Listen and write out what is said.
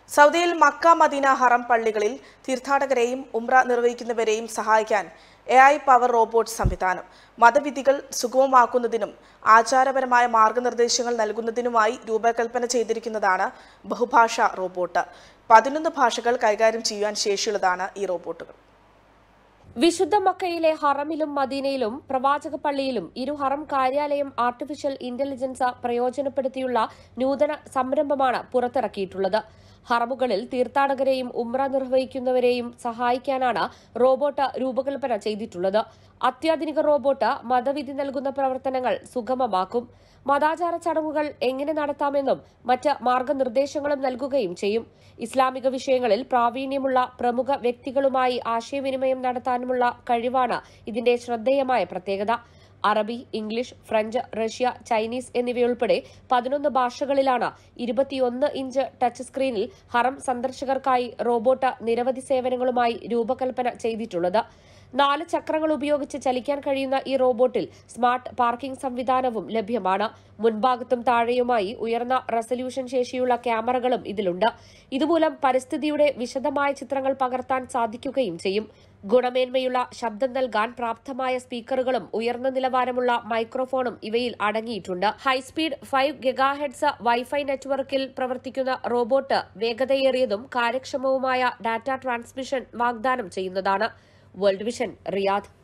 സൗദിയിൽ Mecca Medina ഹറം പള്ളികളിൽ തീർത്ഥാടകരെയും ഉംറ നിർവഹിക്കുന്നവരെയും സഹായിക്കാൻ എ ഐ പവർ റോബോട്ട് സംവിധാനം മതവിധികൾ സുഗമമാക്കുന്നതിനും ആചാരപരമായ മാർഗനിർദ്ദേശങ്ങൾ നൽകുന്നതിനുമായി രൂപകൽപ്പന ചെയ്തിരിക്കുന്നതാണ് ബഹുഭാഷാ റോബോട്ട് പതിനൊന്ന് ഭാഷകൾ കൈകാര്യം ചെയ്യാൻ ശേഷിയുള്ളതാണ് ഈ റോബോട്ടുകൾ വിശുദ്ധ മക്കയിലെ ഹറമിലും മദീനയിലും പ്രവാചക പള്ളിയിലും ഇരു ഹറം കാര്യാലയം ആർട്ടിഫിഷ്യൽ ഇന്റലിജൻസ് പ്രയോജനപ്പെടുത്തിയുള്ള നൂതന സംരംഭമാണ് പുറത്തിറക്കിയിട്ടുള്ളത് ഹറമുകളിൽ തീർത്ഥാടകരെയും ഉംറ നിർവഹിക്കുന്നവരെയും സഹായിക്കാനാണ് റോബോട്ട് രൂപകൽപ്പന ചെയ്തിട്ടുള്ളത് അത്യാധുനിക റോബോട്ട് മതവിധി നൽകുന്ന പ്രവർത്തനങ്ങൾ സുഗമമാക്കും മതാചാര ചടങ്ങുകൾ എങ്ങനെ നടത്താമെന്നും മറ്റ് മാർഗനിർദ്ദേശങ്ങളും നൽകുകയും ചെയ്യും ഇസ്ലാമിക വിഷയങ്ങളിൽ പ്രാവീണ്യമുള്ള പ്രമുഖ വ്യക്തികളുമായി ആശയവിനിമയം നടത്താനുമുള്ള കഴിവാണ് ഇതിന്റെ ശ്രദ്ധേയമായ പ്രത്യേകത അറബി ഇംഗ്ലീഷ് ഫ്രഞ്ച് റഷ്യ ചൈനീസ് എന്നിവയുൾപ്പെടെ പതിനൊന്ന് ഭാഷകളിലാണ് ഇരുപത്തിയൊന്ന് ഇഞ്ച് ടച്ച് സ്ക്രീനിൽ ഹറം സന്ദർശകർക്കായി റോബോട്ട് നിരവധി സേവനങ്ങളുമായി രൂപകൽപ്പന ചെയ്തിട്ടുള്ളത് നാല് ചക്രങ്ങൾ ഉപയോഗിച്ച് ചലിക്കാൻ കഴിയുന്ന ഈ റോബോട്ടിൽ സ്മാർട്ട് പാർക്കിംഗ് സംവിധാനവും ലഭ്യമാണ് മുൻഭാഗത്തും താഴെയുമായി ഉയർന്ന റെസല്യൂഷൻ ശേഷിയുള്ള ക്യാമറകളും ഇതിലുണ്ട് ഇതുമൂലം പരിസ്ഥിതിയുടെ വിശദമായ ചിത്രങ്ങൾ പകർത്താൻ സാധിക്കുകയും ചെയ്യും ഗുണമേന്മയുള്ള ശബ്ദം നൽകാൻ പ്രാപ്തമായ സ്പീക്കറുകളും ഉയർന്ന നിലവാരമുള്ള മൈക്രോഫോണും ഇവയിൽ അടങ്ങിയിട്ടുണ്ട് ഹൈസ്പീഡ് ഫൈവ് ഗിഗാഹെഡ്സ് വൈഫൈ നെറ്റ്വർക്കിൽ പ്രവർത്തിക്കുന്ന റോബോട്ട് വേഗതയേറിയതും കാര്യക്ഷമവുമായ ഡാറ്റ ട്രാൻസ്മിഷൻ വാഗ്ദാനം ചെയ്യുന്നതാണ് വേൾഡ് വിഷൻ റിയാദ്